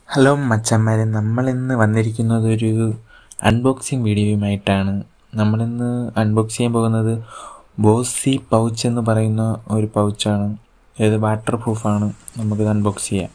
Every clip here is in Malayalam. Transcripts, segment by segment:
ഹലോ മച്ചന്മാരെ നമ്മളിന്ന് വന്നിരിക്കുന്നത് ഒരു അൺബോക്സിങ് വീഡിയോയുമായിട്ടാണ് നമ്മളിന്ന് അൺബോക്സ് ചെയ്യാൻ പോകുന്നത് ബോസി പൗച്ച് എന്ന് പറയുന്ന ഒരു പൗച്ചാണ് ഇത് വാട്ടർ പ്രൂഫാണ് നമുക്കിത് അൺബോക്സ് ചെയ്യാം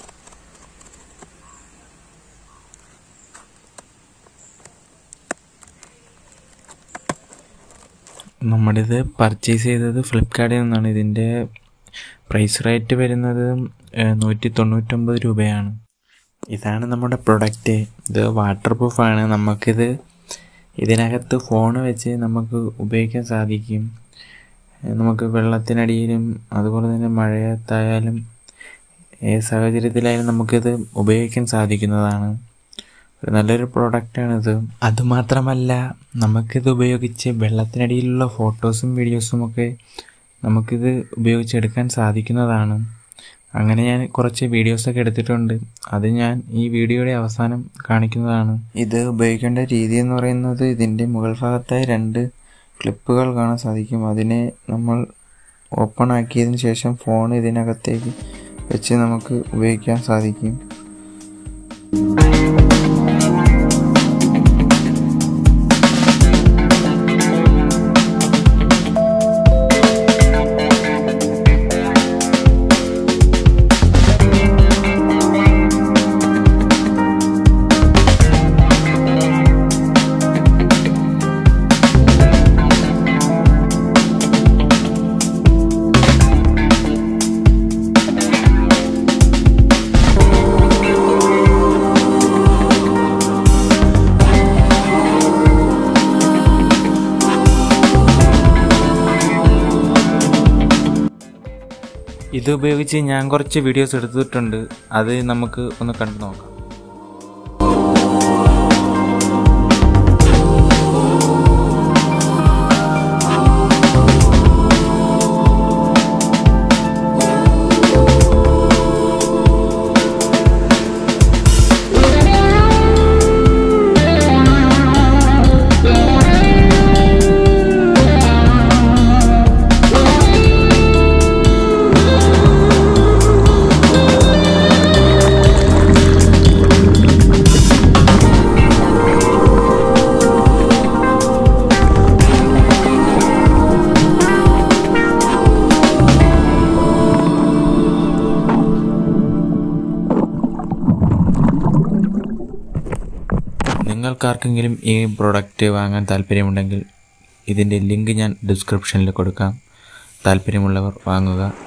നമ്മളിത് പർച്ചേസ് ചെയ്തത് ഫ്ലിപ്കാർട്ടിൽ നിന്നാണ് ഇതിൻ്റെ പ്രൈസ് റേറ്റ് വരുന്നത് നൂറ്റി തൊണ്ണൂറ്റൊമ്പത് രൂപയാണ് ഇതാണ് നമ്മുടെ പ്രൊഡക്റ്റ് ഇത് വാട്ടർ പ്രൂഫാണ് നമുക്കിത് ഇതിനകത്ത് ഫോൺ വെച്ച് നമുക്ക് ഉപയോഗിക്കാൻ സാധിക്കും നമുക്ക് വെള്ളത്തിനടിയിലും അതുപോലെ തന്നെ മഴയത്തായാലും ഏത് സാഹചര്യത്തിലായാലും നമുക്കിത് ഉപയോഗിക്കാൻ സാധിക്കുന്നതാണ് ഒരു നല്ലൊരു പ്രോഡക്റ്റാണിത് അതുമാത്രമല്ല നമുക്കിത് ഉപയോഗിച്ച് വെള്ളത്തിനടിയിലുള്ള ഫോട്ടോസും വീഡിയോസും ഒക്കെ നമുക്കിത് ഉപയോഗിച്ചെടുക്കാൻ സാധിക്കുന്നതാണ് അങ്ങനെ ഞാൻ കുറച്ച് വീഡിയോസൊക്കെ എടുത്തിട്ടുണ്ട് അത് ഞാൻ ഈ വീഡിയോയുടെ അവസാനം കാണിക്കുന്നതാണ് ഇത് ഉപയോഗിക്കേണ്ട രീതി എന്ന് പറയുന്നത് ഇതിൻ്റെ മുകൾ ഭാഗത്തായി രണ്ട് ക്ലിപ്പുകൾ കാണാൻ സാധിക്കും അതിനെ നമ്മൾ ഓപ്പൺ ആക്കിയതിന് ശേഷം ഫോൺ ഇതിനകത്തേക്ക് വെച്ച് നമുക്ക് ഉപയോഗിക്കാൻ സാധിക്കും ഇത് ഉപയോഗിച്ച് ഞാൻ കുറച്ച് വീഡിയോസ് എടുത്തിട്ടുണ്ട് അത് നമുക്ക് ഒന്ന് കണ്ടു നോക്കാം നിങ്ങൾക്കാർക്കെങ്കിലും ഈ പ്രോഡക്റ്റ് വാങ്ങാൻ താല്പര്യമുണ്ടെങ്കിൽ ഇതിൻ്റെ ലിങ്ക് ഞാൻ ഡിസ്ക്രിപ്ഷനിൽ കൊടുക്കാം താല്പര്യമുള്ളവർ വാങ്ങുക